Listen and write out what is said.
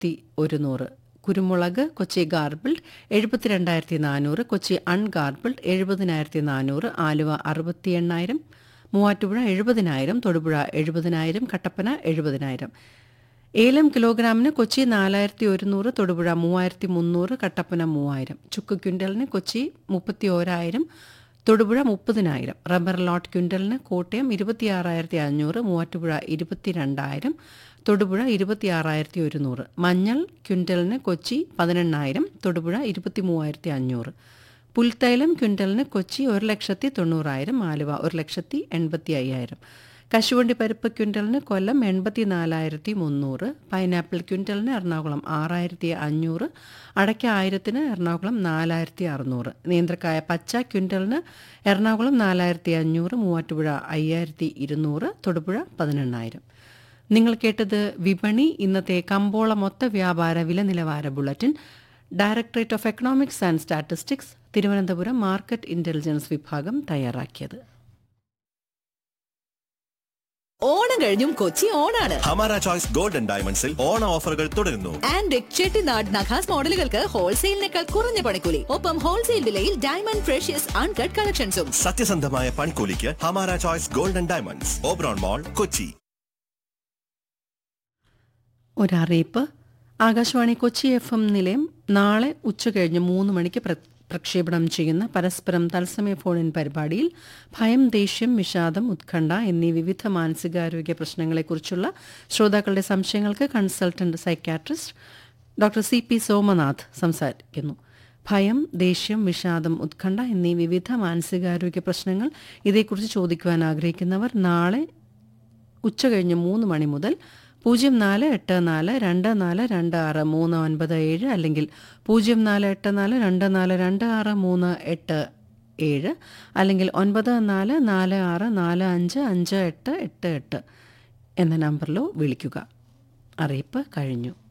ആയിരത്തി ഒരുന്നൂറ് കുരുമുളക് കൊച്ചി ഗാർബിൾഡ് എഴുപത്തിരണ്ടായിരത്തി നാനൂറ് കൊച്ചി അൺഗാർബിൾഡ് എഴുപതിനായിരത്തി നാനൂറ് ആലുവ അറുപത്തി എണ്ണായിരം മൂവാറ്റുപുഴ എഴുപതിനായിരം തൊടുപുഴ എഴുപതിനായിരം കട്ടപ്പന എഴുപതിനായിരം ഏലം കിലോഗ്രാമിന് കൊച്ചി നാലായിരത്തി ഒരുന്നൂറ് തൊടുപുഴ മൂവായിരത്തി മുന്നൂറ് കട്ടപ്പന മൂവായിരം ചുക്ക് ക്വിൻ്റലിന് കൊച്ചി മുപ്പത്തി ഓരായിരം തൊടുപുഴ മുപ്പതിനായിരം റബ്ബർ ലോട്ട് ക്വിൻ്റലിന് കോട്ടയം ഇരുപത്തിയാറായിരത്തി അഞ്ഞൂറ് മൂവാറ്റുപുഴ ഇരുപത്തിരണ്ടായിരം തൊടുപുഴ ഇരുപത്തിയാറായിരത്തി ഒരുന്നൂറ് മഞ്ഞൾ ക്വിൻ്റലിന് കൊച്ചി പതിനെണ്ണായിരം തൊടുപുഴ ഇരുപത്തി മൂവായിരത്തി അഞ്ഞൂറ് പുൽത്തൈലം ക്വിൻ്റലിന് കൊച്ചി ഒരു ലക്ഷത്തി തൊണ്ണൂറായിരം ആലുവ ഒരു ലക്ഷത്തി എൺപത്തി അയ്യായിരം കശുവണ്ടി പരിപ്പ് ക്വിൻ്റലിന് കൊല്ലം എൺപത്തി നാലായിരത്തി മുന്നൂറ് പൈനാപ്പിൾ ക്വിൻ്റലിന് എറണാകുളം ആറായിരത്തി അഞ്ഞൂറ് അടയ്ക്ക ആയിരത്തിന് എറണാകുളം നാലായിരത്തി അറുന്നൂറ് നേന്ത്രക്കായ പച്ച ക്വിൻ്റലിന് എറണാകുളം നാലായിരത്തി അഞ്ഞൂറ് മൂവാറ്റുപുഴ അയ്യായിരത്തി ഇരുന്നൂറ് തൊടുപുഴ പതിനെണ്ണായിരം നിങ്ങൾ കേട്ടത് വിപണി ഇന്നത്തെ കമ്പോള മൊത്ത വ്യാപാര വില നിലവാര bulletin directorate of economics and statistics Thiruvananthapuram market intelligence വിഭാഗം തയ്യാറാക്കിയത് ഓണം കഴിഞ്ഞും കൊച്ചി ഓണാണ് ഹമാര ചോയ്സ് ഗോൾഡൻ ഡയമണ്ട്സിൽ ഓണ ഓഫറുകൾ തുടരുന്നു ആൻഡ് ചെട്ടിനാട് നഖാസ് മോഡലുകൾക്ക് ഹോൾസെയിലിനേക്കാൾ കുറഞ്ഞ പണിക്കൂലി ഒപ്പം ഹോൾസെയിൽ വിലയിൽ ഡയമണ്ട് ഫ്രഷ്യസ് അൺകട്ട് കളക്ഷൻസും സത്യസന്ധമായ പണിക്കൂലിക്ക് Hamara choice golden diamonds Oberon mall Kochi ഒരറിയിപ്പ് ആകാശവാണി കൊച്ചി എഫ് എം നിലയം നാളെ ഉച്ചകഴിഞ്ഞ് മൂന്ന് മണിക്ക് പ്ര- പ്രക്ഷേപണം ചെയ്യുന്ന പരസ്പരം തത്സമയ ഫോണിൻ പരിപാടിയിൽ ഭയം ദേഷ്യം വിഷാദം ഉത്കണ്ഠ എന്നീ വിവിധ മാനസികാരോഗ്യ പ്രശ്നങ്ങളെക്കുറിച്ചുള്ള ശ്രോതാക്കളുടെ സംശയങ്ങൾക്ക് consultant psychiatrist doctor C P Somanath സംസാരിക്കുന്നു ഭയം ദേഷ്യം വിഷാദം ഉത്കണ്ഠ എന്നീ വിവിധ മാനസികാരോഗ്യ പ്രശ്നങ്ങൾ ഇതേക്കുറിച്ച് ചോദിക്കുവാൻ ആഗ്രഹിക്കുന്നവർ നാളെ ഉച്ചകഴിഞ്ഞ് മൂന്ന് മണി മുതൽ പൂജ്യം നാല് എട്ട് നാല് രണ്ട് നാല് രണ്ട് ആറ് മൂന്ന് ഒൻപത് ഏഴ് അല്ലെങ്കിൽ പൂജ്യം നാല് എട്ട് നാല് രണ്ട് നാല് രണ്ട് ആറ് മൂന്ന് എട്ട് ഏഴ് അല്ലെങ്കിൽ ഒൻപത് നാല് നാല് ആറ് നാല് അഞ്ച് അഞ്ച് എട്ട് എട്ട് എട്ട് എന്ന നമ്പറിലോ വിളിക്കുക അറിയിപ്പ് കഴിഞ്ഞു